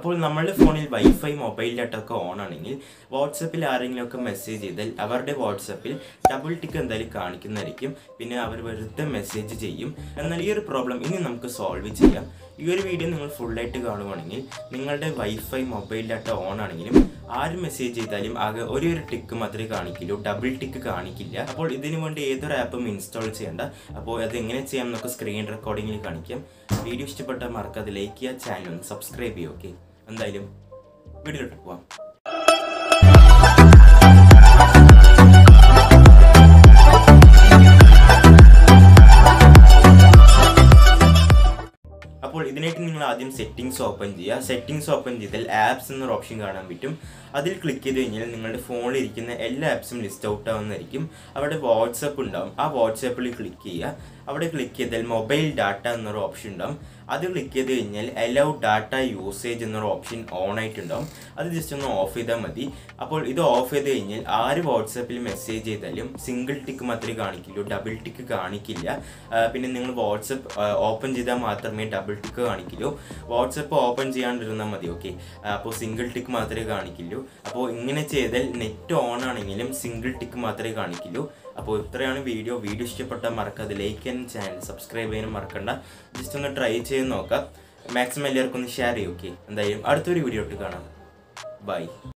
അപ്പോൾ നമ്മളുടെ ഫോണിൽ വൈഫൈ മൊബൈൽ ഡാറ്റ ഒക്കെ ഓൺ ആണെങ്കിൽ വാട്സപ്പിൽ ആരെങ്കിലുമൊക്കെ മെസ്സേജ് ചെയ്താൽ അവരുടെ വാട്സപ്പിൽ ഡബിൾ ടിക്ക് എന്തായാലും കാണിക്കുന്നതായിരിക്കും പിന്നെ അവർ വെറുതെ മെസ്സേജ് ചെയ്യും എന്നാൽ ഈ ഒരു പ്രോബ്ലം ഇനി നമുക്ക് സോൾവ് ചെയ്യാം ഈ ഒരു വീഡിയോ നിങ്ങൾ ഫുള്ളായിട്ട് കാണുവാണെങ്കിൽ നിങ്ങളുടെ വൈഫൈ മൊബൈൽ ഡാറ്റ ഓൺ ആണെങ്കിലും ആര് മെസ്സേജ് ചെയ്താലും ആകെ ഒരേ ഒരു ടിക്ക് മാത്രമേ കാണിക്കുള്ളൂ ഡബിൾ ടിക്ക് കാണിക്കില്ല അപ്പോൾ ഇതിനു വേണ്ടി ഏതൊരു ആപ്പും ഇൻസ്റ്റാൾ ചെയ്യേണ്ട അപ്പോൾ അത് എങ്ങനെ ചെയ്യാം എന്നൊക്കെ സ്ക്രീൻ റെക്കോർഡിങ്ങിൽ കാണിക്കാം വീഡിയോ ഇഷ്ടപ്പെട്ടാൽ മറക്കാതെ ലൈക്ക് ചെയ്യുക ചാനൽ ഒന്ന് സബ്സ്ക്രൈബ് ചെയ്യുക ഓക്കെ എന്തായാലും വീഡിയോയിലോട്ട് പോവാം അപ്പോൾ ഇതിനായിട്ട് നിങ്ങൾ ആദ്യം സെറ്റിംഗ്സ് ഓപ്പൺ ചെയ്യുക സെറ്റിംഗ്സ് ഓപ്പൺ ചെയ്താൽ ആപ്സ് എന്നൊരു ഓപ്ഷൻ കാണാൻ പറ്റും അതിൽ ക്ലിക്ക് ചെയ്ത് കഴിഞ്ഞാൽ നിങ്ങളുടെ ഫോണിൽ ഇരിക്കുന്ന എല്ലാ ആപ്സും ലിസ്റ്റ് ഔട്ട് ആവുന്നതായിരിക്കും അവിടെ വാട്സപ്പ് ഉണ്ടാവും ആ വാട്സപ്പിൽ ക്ലിക്ക് ചെയ്യുക അവിടെ ക്ലിക്ക് ചെയ്താൽ മൊബൈൽ ഡാറ്റ എന്നൊരു ഓപ്ഷൻ ഉണ്ടാവും അത് ക്ലിക്ക് ചെയ്ത് കഴിഞ്ഞാൽ അലൗ ഡാറ്റ യൂസേജ് എന്നൊരു ഓപ്ഷൻ ഓൺ ആയിട്ടുണ്ടാവും അത് ജസ്റ്റ് ഒന്ന് ഓഫ് ചെയ്താൽ മതി അപ്പോൾ ഇത് ഓഫ് ചെയ്ത് കഴിഞ്ഞാൽ ആര് വാട്സപ്പിൽ മെസ്സേജ് ചെയ്താലും സിംഗിൾ ടിക്ക് മാത്രമേ കാണിക്കുള്ളൂ ഡബിൾ ടിക്ക് കാണിക്കില്ല ആ, പിന്നെ നിങ്ങൾ വാട്സപ്പ് ഓപ്പൺ ചെയ്താൽ മാത്രമേ ഡബിൾ ടിക്ക് കാണിക്കുള്ളൂ വാട്സപ്പ് ഓപ്പൺ ചെയ്യാണ്ടിരുന്നാൽ മതി ഓക്കെ അപ്പോൾ സിംഗിൾ ടിക്ക് മാത്രമേ കാണിക്കുള്ളൂ അപ്പോൾ ഇങ്ങനെ ചെയ്താൽ നെറ്റ് ഓൺ ആണെങ്കിലും സിംഗിൾ ടിക്ക് മാത്രമേ കാണിക്കുള്ളൂ അപ്പോൾ ഇത്രയാണ് വീഡിയോ വീഡിയോ ഇഷ്ടപ്പെട്ടാൽ മറക്കാതെ ലൈക്ക് ചെയ്യാനും ചാനൽ സബ്സ്ക്രൈബ് ചെയ്യാനും മറക്കണ്ട ജസ്റ്റ് ഒന്ന് ട്രൈ ചെയ്ത് നോക്കാം മാക്സിമം എല്ലാവർക്കും ഒന്ന് ഷെയർ ചെയ്യും ഓക്കെ എന്തായാലും അടുത്തൊരു വീഡിയോ ഇട്ട് കാണാം ബൈ